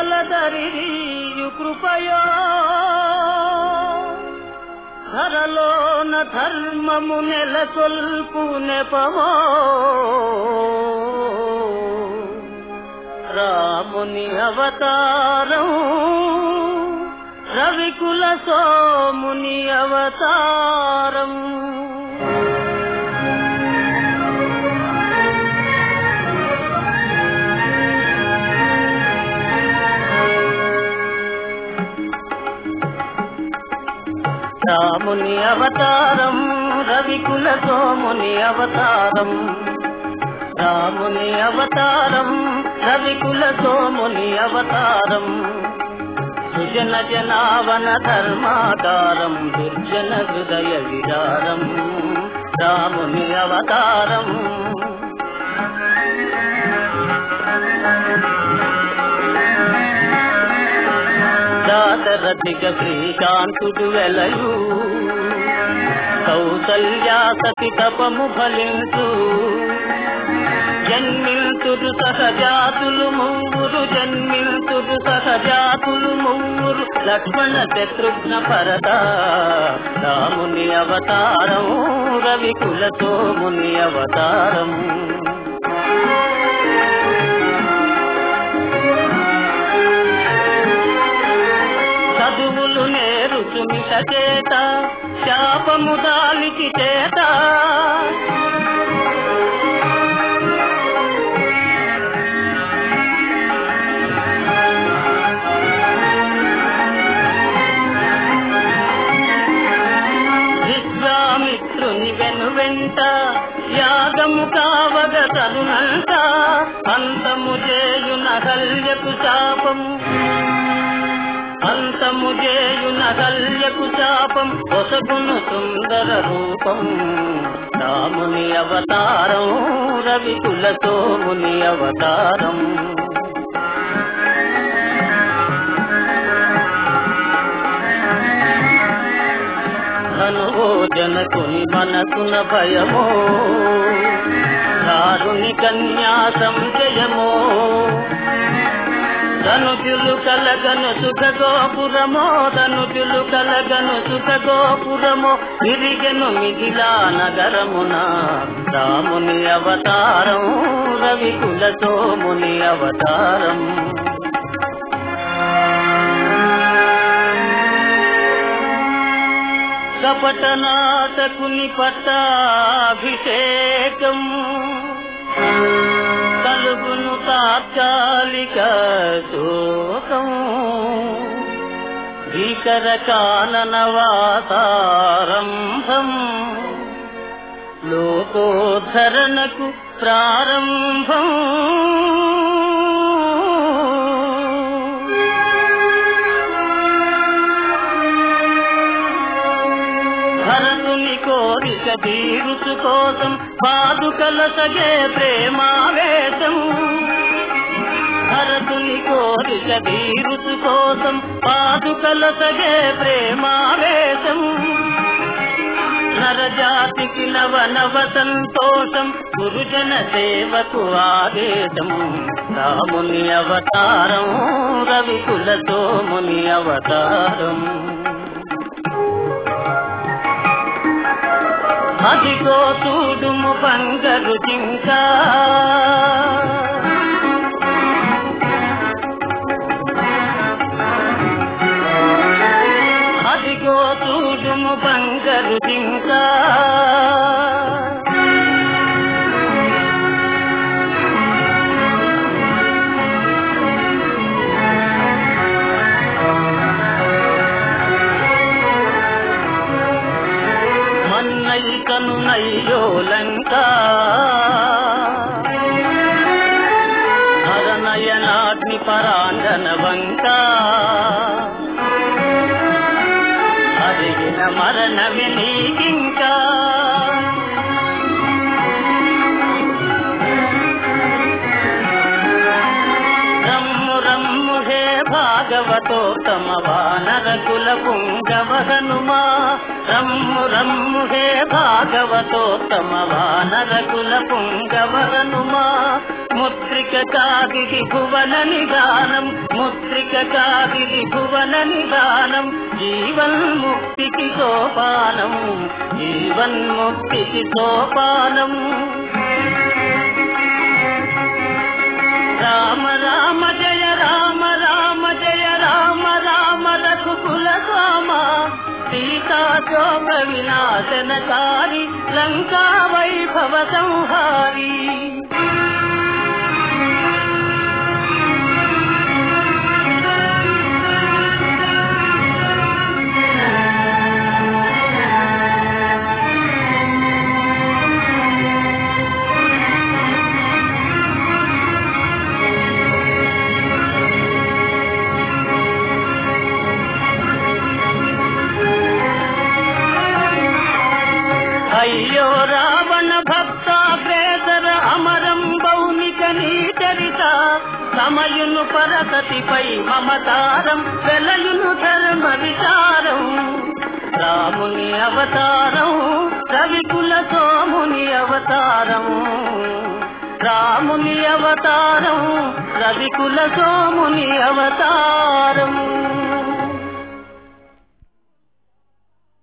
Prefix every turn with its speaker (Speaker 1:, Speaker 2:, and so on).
Speaker 1: దరియు కృపయో ధరలోన ధర్మము నెలకొల్పు నెపమో రాముని అవతారం రవికుల సోముని అవతారం రాముని అవతారం రవికుల సోముని అవతారం రాముని అవతారం రవికుల సోముని అవతారం సుజన జనావన ధర్మాకారం దుర్జన హృదయ విదారం రాముని అవతారం దాశరథిక శ్రీకాంతుడు వెలయు కౌసల్యా సతి తపము ఫలించు జన్మిల్తురు సహజాతులు మూవురు జన్మిల్తురు సహజాతులు మూవురు లక్ష్మణ శత్రుఘ్న భరత రాముని అవతారం రవికుల సోముని అవతారం చదువులు నేరుచుమి చేత శాపము దాలికి చేత విశ్వామిత్రుని వెను వెంట యాగము కావగ తరునంట అంతము చేయున హల్యకు శాపము అంతము చేయున హల్యకు శాపం ఒసగును సుందర రూపం రాముని అవతారం రవికుల సోముని అవతారం ధనువో జనకుని మనసున భయమో దారుని కన్యా సంజయమో ధనుజులు కలగను సుఖ గోపురమో ధనుజులు కలగను సుఖ గోపురమో విరిగెను మిథిలా నగరమున రాముని అవతారం రవికుల సోముని అవతారం కపట నాటకుని పట్టాభిషేకం కలుగును తాత్కాలిక శోకం భీకర కాననవాసారంభం లోకోద్ధరణకు ప్రారంభం భరతుని కోరిక తీరుచు కోసం పాదుకల సగే ప్రేమావేశం భరతుని కోరిక తీరుచు కోసం పాదుకల సగే ప్రేమావేశం నరజాతికి నవ నవ సంతోషం గురుజన సేవకు ఆదేశం రాముని అవతారం రవికుల సోముని అవతారం అదిగో చూడుము బంగరు జింక అదిగో చూడుము బంగరు జింక మన్నై కనునయ్యో లంక హరనయనాగ్ని పరాంగన వంక అరిగిన మరణమి నీకింకా రమ్ము రమ్ము హే భాగవతోత్తమ వానర కుల పుంగవ హనుమా రమ్ము రమ్ము హే భాగవతోత్తమ వానరకుల పుంగవరనుమా ముద్రిక కాదిరి భువన నిదానం ముద్రిక కాదిరి భువన నిదానం జీవన్ముక్తికి సోపానం జీవన్ముక్తికి సోపానం రామ రామ జయ రామ రామ జయ రామ రామ రఘుకుల రామ సీతాచోక వినాశనకారి లంకా వైభవ సంహారి అయ్యో రావణ భక్తాగ్రేసర అమరం బౌనిక నీచరిత సమయును పరసతిపై మమతారం వెలయును ధర్మ విచారం రాముని అవతారం రవికుల సోముని అవతారం రాముని అవతారం రవికుల సోముని అవతారం